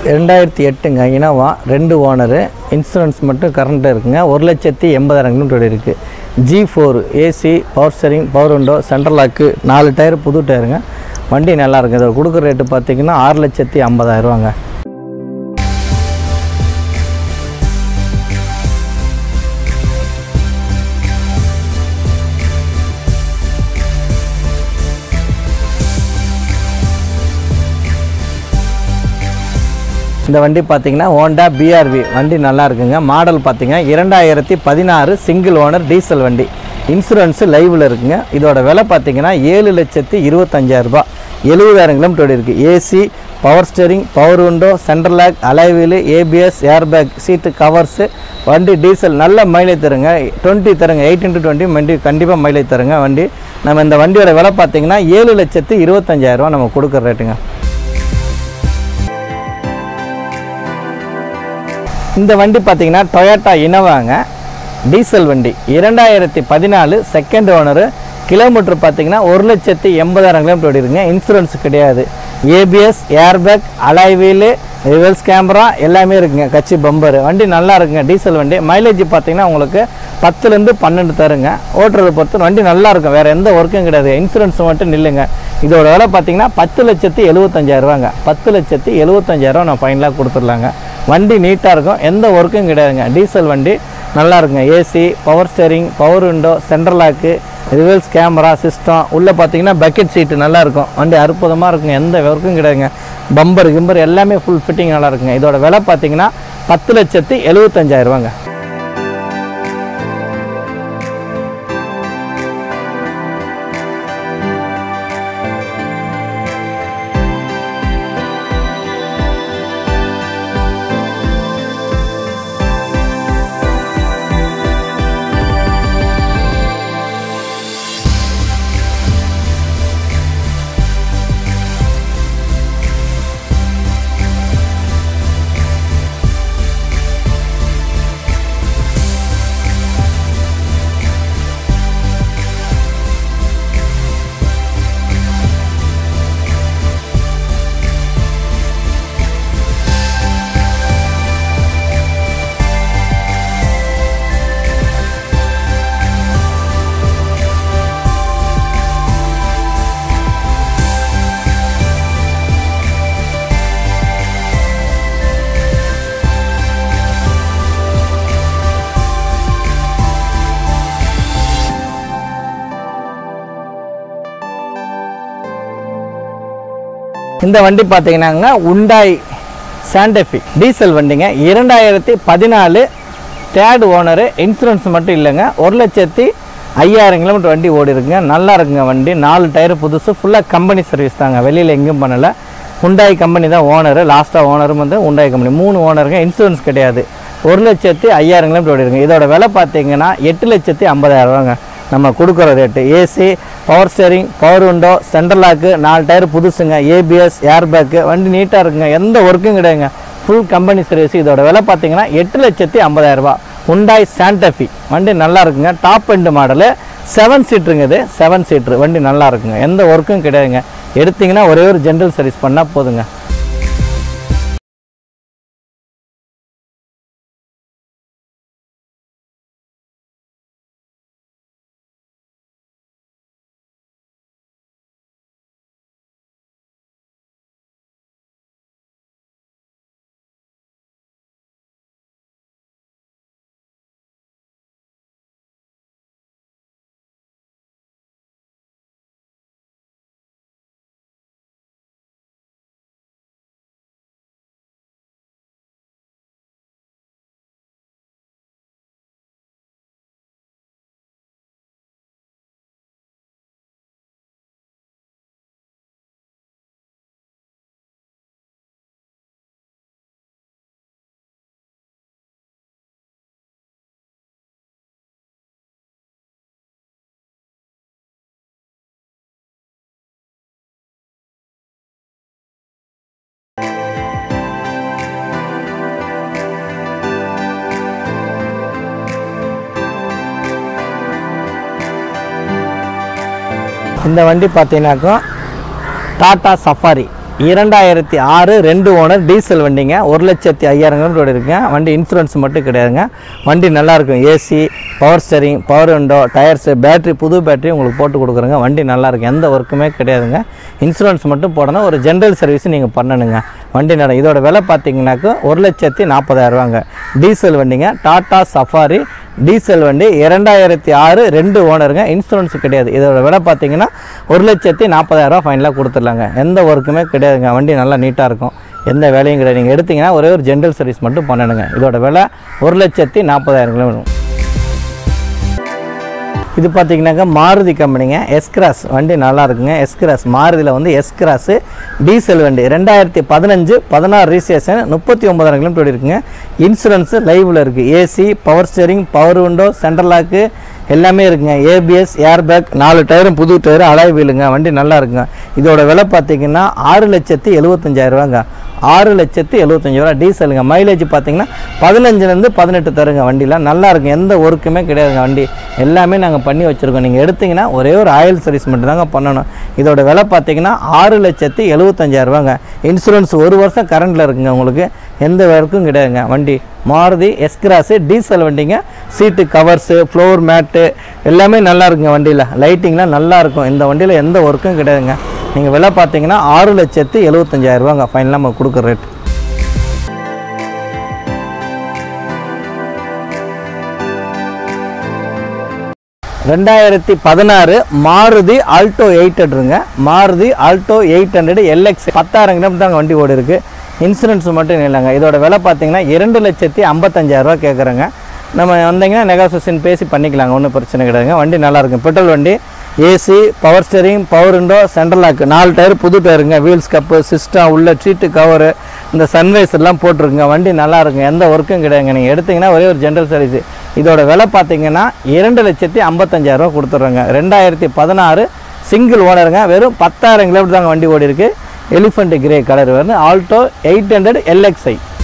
ரெண்டாயிரத்தி எட்டுங்க இனோவா ரெண்டு ஓனரு இன்சூரன்ஸ் மட்டும் கரண்ட் இருக்குங்க ஒரு லட்சத்தி எண்பதாயிரம் கிலோமீட்டர் இருக்குது G four AC power steering power window central lock நாலு டயர் புது டயருங்க வண்டி நல்லா இருக்குது இதோட கொடுக்குற ரேட்டு பார்த்தீங்கன்னா ஆறு லட்சத்தி ஐம்பதாயிரரூவாங்க இந்த வண்டி பார்த்தீங்கன்னா ஹோண்டா பிஆர்வி வண்டி நல்லா இருக்குங்க மாடல் பார்த்தீங்கன்னா இரண்டாயிரத்தி பதினாறு சிங்கிள் ஓனர் டீசல் வண்டி இன்சூரன்ஸு லைவில் இருக்குங்க இதோட விலை பார்த்தீங்கன்னா ஏழு லட்சத்தி இருபத்தஞ்சாயிரம் ரூபாய் எழுபதாயிரம் கிலோமீட்டர் இருக்குது AC power steering power window central lock alloy wheel ABS airbag seat covers வண்டி டீசல் நல்ல மைலேஜ் தருங்க டுவெண்ட்டி தருங்க எயிட்டின் டு டுவெண்ட்டி வண்டி கண்டிப்பாக மைலேஜ் தருங்க வண்டி நம்ம இந்த வண்டியோட விலை பார்த்தீங்கன்னா ஏழு லட்சத்தி இருபத்தஞ்சாயிரரூவா நம்ம கொடுக்குற ரேட்டுங்க இந்த வண்டி பார்த்தீங்கன்னா டொயோட்டா இனோவாங்க டீசல் வண்டி இரண்டாயிரத்தி பதினாலு செகண்ட் ஓனரு கிலோமீட்டர் பார்த்தீங்கன்னா ஒரு லட்சத்தி எண்பதாயிரம் கிலோமீட்டர் ஓடி இருக்குங்க இன்சூரன்ஸ் கிடையாது ABS airbag alloy wheel reverse camera எல்லாமே இருக்குங்க கட்சி பம்பர் வண்டி நல்லா இருக்குங்க டீசல் வண்டி மைலேஜ் பார்த்தீங்கன்னா உங்களுக்கு பத்துலேருந்து பன்னெண்டு தருங்க ஓட்டுறதை பொறுத்து வண்டி நல்லா இருக்கும் வேறு எந்த ஒர்க்கும் கிடையாது இன்சூரன்ஸ் மட்டும் நில்லுங்க இதோட விலை பார்த்தீங்கன்னா பத்து லட்சத்தி எழுபத்தஞ்சாயிரரூவாங்க பத்து லட்சத்தி எழுபத்தஞ்சாயிரரூவா நான் ஃபைனலாக கொடுத்துர்லாங்க வண்டி நீட்டாக இருக்கும் எந்த ஒர்க்கும் கிடையாதுங்க டீசல் வண்டி நல்லா இருக்குங்க AC power steering power window central lock reverse camera system உள்ளே பார்த்தீங்கன்னா பக்கெட் சீட்டு நல்லா இருக்கும் வண்டி அற்புதமாக இருக்குங்க எந்த ஒர்க்கும் கிடையாதுங்க பம்பர் கிம்பர் எல்லாமே ஃபுல் ஃபிட்டிங் நல்லா இருக்குங்க இதோட விலை பார்த்தீங்கன்னா பத்து லட்சத்தி எழுபத்தஞ்சாயிரரூவாங்க இந்த வண்டி பார்த்தீங்கன்னாங்க உண்டாய் சாண்டஃபி டீசல் வண்டிங்க இரண்டாயிரத்தி பதினாலு தேர்ட் ஓனரு இன்சூரன்ஸ் மட்டும் இல்லைங்க ஒரு லட்சத்தி ஐயாயிரம் கிலோமீட்டர் வண்டி ஓடி இருக்குங்க நல்லா இருக்குங்க வண்டி நாலு டயர் புதுசு ஃபுல்லாக கம்பெனி சர்வீஸ் தாங்க வெளியில் எங்கேயும் பண்ணலை உண்டாய் கம்பெனி தான் ஓனரு லாஸ்ட்டாக ஓனரும் வந்து உண்டாய் கம்பெனி மூணு ஓனருங்க இன்சூரன்ஸ் கிடையாது ஒரு லட்சத்தி ஐயாயிரம் கிலோமீட்டர் ஓடி இருக்குங்க இதோட விலை பார்த்தீங்கன்னா எட்டு லட்சத்தி ஐம்பதாயிரம் ரூபாங்க நம்ம கொடுக்குற rate AC power steering power window central lock நாலு டயர் புதுசுங்க ஏபிஎஸ் ஏர்பேக்கு வண்டி நீட்டாக இருக்குங்க எந்த ஒர்க்கும் கிடையாதுங்க ஃபுல் கம்பெனி சர்வீஸ் இதோட விலை பார்த்தீங்கன்னா எட்டு லட்சத்தி ஐம்பதாயிரம் ரூபாய் உண்டாய் சாண்டஃபி வண்டி நல்லா இருக்குங்க டாப் எண்டு மாடலு செவன் சீட்ருங்க இது செவன் சீட்ரு வண்டி நல்லா இருக்குங்க எந்த ஒர்க்கும் கிடையாதுங்க எடுத்தீங்கன்னா ஒரே ஒரு ஜென்ரல் சர்வீஸ் பண்ணால் போதுங்க இந்த வண்டி பார்த்தீங்கன்னாக்கா டாடா சஃபாரி இரண்டாயிரத்தி ஆறு ரெண்டு ஓனர் டீசல் வண்டிங்க ஒரு லட்சத்தி ஐயாயிரம் கிலோமீட்டர் இருக்குங்க வண்டி இன்சூரன்ஸ் மட்டும் கிடையாதுங்க வண்டி நல்லா இருக்கும் AC power steering power window tyres battery புது பேட்டரி உங்களுக்கு போட்டு கொடுக்குறோங்க வண்டி நல்லா இருக்கும் எந்த ஒர்க்குமே கிடையாதுங்க இன்சூரன்ஸ் மட்டும் போடணும் ஒரு ஜென்ரல் சர்வீஸ் நீங்கள் பண்ணணுங்க வண்டி நட இதோட விலை பார்த்தீங்கன்னாக்கா ஒரு லட்சத்தி நாற்பதாயிரரூவாங்க டீசல் வண்டிங்க டாடா சஃபாரி டீசல் வண்டி இரண்டாயிரத்தி ஆறு ரெண்டு ஓனருங்க இன்சூரன்ஸ் கிடையாது இதோட விலை பார்த்தீங்கன்னா ஒரு லட்சத்தி நாற்பதாயிரரூவா ஃபைனலாக கொடுத்துடலாங்க எந்த ஒர்க்குமே கிடையாதுங்க வண்டி நல்லா நீட்டாக இருக்கும் எந்த வேலையும் கிடையாது நீங்கள் எடுத்தீங்கன்னா ஒரே ஒரு ஜென்ரல் சர்வீஸ் மட்டும் பண்ணணுங்க இதோட விலை ஒரு லட்சத்தி நாற்பதாயிரம் கிலோமீட்டர் இது பார்த்தீங்கன்னாக்கா மாருதி கம்பெனிங்க எஸ் கிராஸ் வண்டி நல்லா இருக்குங்க எஸ் கிராஸ் மாருதியில் வந்து எஸ் கிராஸு டீசல் வண்டி ரெண்டாயிரத்தி பதினஞ்சு பதினாறு ரிஜிஸ்ட்ரேஷன் முப்பத்தி ஒன்பதாயிரம் கிலோமீட்டர் இருக்குங்க இன்சூரன்ஸு லைவில் இருக்குது AC power steering power window central lock எல்லாமே இருக்குங்க ஏபிஎஸ் ஏர்பேக் நாலு டயரும் புது டயரு அலாய் வீலுங்க வண்டி நல்லா இருக்குங்க இதோட விலை பார்த்தீங்கன்னா ஆறு லட்சத்தி எழுபத்தஞ்சாயிரரூவாங்க ஆறு லட்சத்தி எழுபத்தஞ்சாயிரரூவா டீசலுங்க மைலேஜ் பார்த்தீங்கன்னா பதினஞ்சுலேருந்து பதினெட்டு தருங்க வண்டிலாம் நல்லா இருக்கும் எந்த ஒர்க்குமே கிடையாதுங்க வண்டி எல்லாமே நாங்கள் பண்ணி வச்சுருக்கோம் நீங்கள் எடுத்தீங்கன்னா ஒரே ஒரு ஆயில் சர்வீஸ் மட்டும் தாங்க பண்ணணும் இதோட விலை பார்த்தீங்கன்னா ஆறு லட்சத்தி எழுபத்தஞ்சாயிரரூவாங்க இன்சூரன்ஸ் ஒரு வருஷம் கரண்டில் இருக்குங்க உங்களுக்கு எந்த ஒர்க்கும் கிடையாதுங்க வண்டி மாருதி எஸ்கிராஸு டீசல் வண்டிங்க சீட்டு கவர்ஸு ஃப்ளோர் மேட்டு எல்லாமே நல்லா இருக்குங்க வண்டியில் லைட்டிங்லாம் நல்லா இருக்கும் இந்த வண்டியில் எந்த ஒர்க்கும் கிடையாதுங்க நீங்கள் விலை பார்த்தீங்கன்னா ஆறு லட்சத்தி எழுபத்தஞ்சாயிரரூவாங்க ஃபைனலாக நம்ம கொடுக்குற ரேட் ரெண்டாயிரத்தி பதினாறு மாருதி ஆல்டோ எயிட் ஹண்ட்ருங்க Maruti Alto eight hundred LX பத்தாயிரம் கிலோமீட்டர் தாங்க வண்டி ஓடி இருக்கு இன்சூரன்ஸ் மட்டும் இல்லைங்க இதோட விலை பார்த்தீங்கன்னா இரண்டு லட்சத்தி ஐம்பத்தஞ்சாயிரரூவா கேட்குறேங்க நம்ம வந்தீங்கன்னா நெகாசியேஷன் பேசி பண்ணிக்கலாங்க ஒன்றும் பிரச்சனை கிடையாதுங்க வண்டி நல்லா இருக்கும் பெட்ரோல் வண்டி AC power steering power window central lock நாலு டயர் புது டயருங்க வீல்ஸ் கப்பு சிஸ்டம் உள்ள சீட்டு கவரு இந்த சன்ரைஸ் எல்லாம் போட்டிருக்குங்க வண்டி நல்லா இருக்கும் எந்த ஒர்க்கும் கிடையாதுங்க நீங்கள் எடுத்தீங்கன்னா ஒரே ஒரு ஜென்ரல் சர்வீஸ் இதோட விலை பார்த்தீங்கன்னா இரண்டு லட்சத்தி ஐம்பத்தஞ்சாயிரரூவா கொடுத்துட்றோங்க ரெண்டாயிரத்தி பதினாறு சிங்கிள் ஓனருங்க வெறும் பத்தாயிரம் கிலோமீட்டர் தாங்க வண்டி ஓடி இருக்கு எலிஃபண்ட் கிரே கலர் வந்து ஆல்டோ எயிட் ஹண்ட்ரட் எல்எக்ஸ்ஐ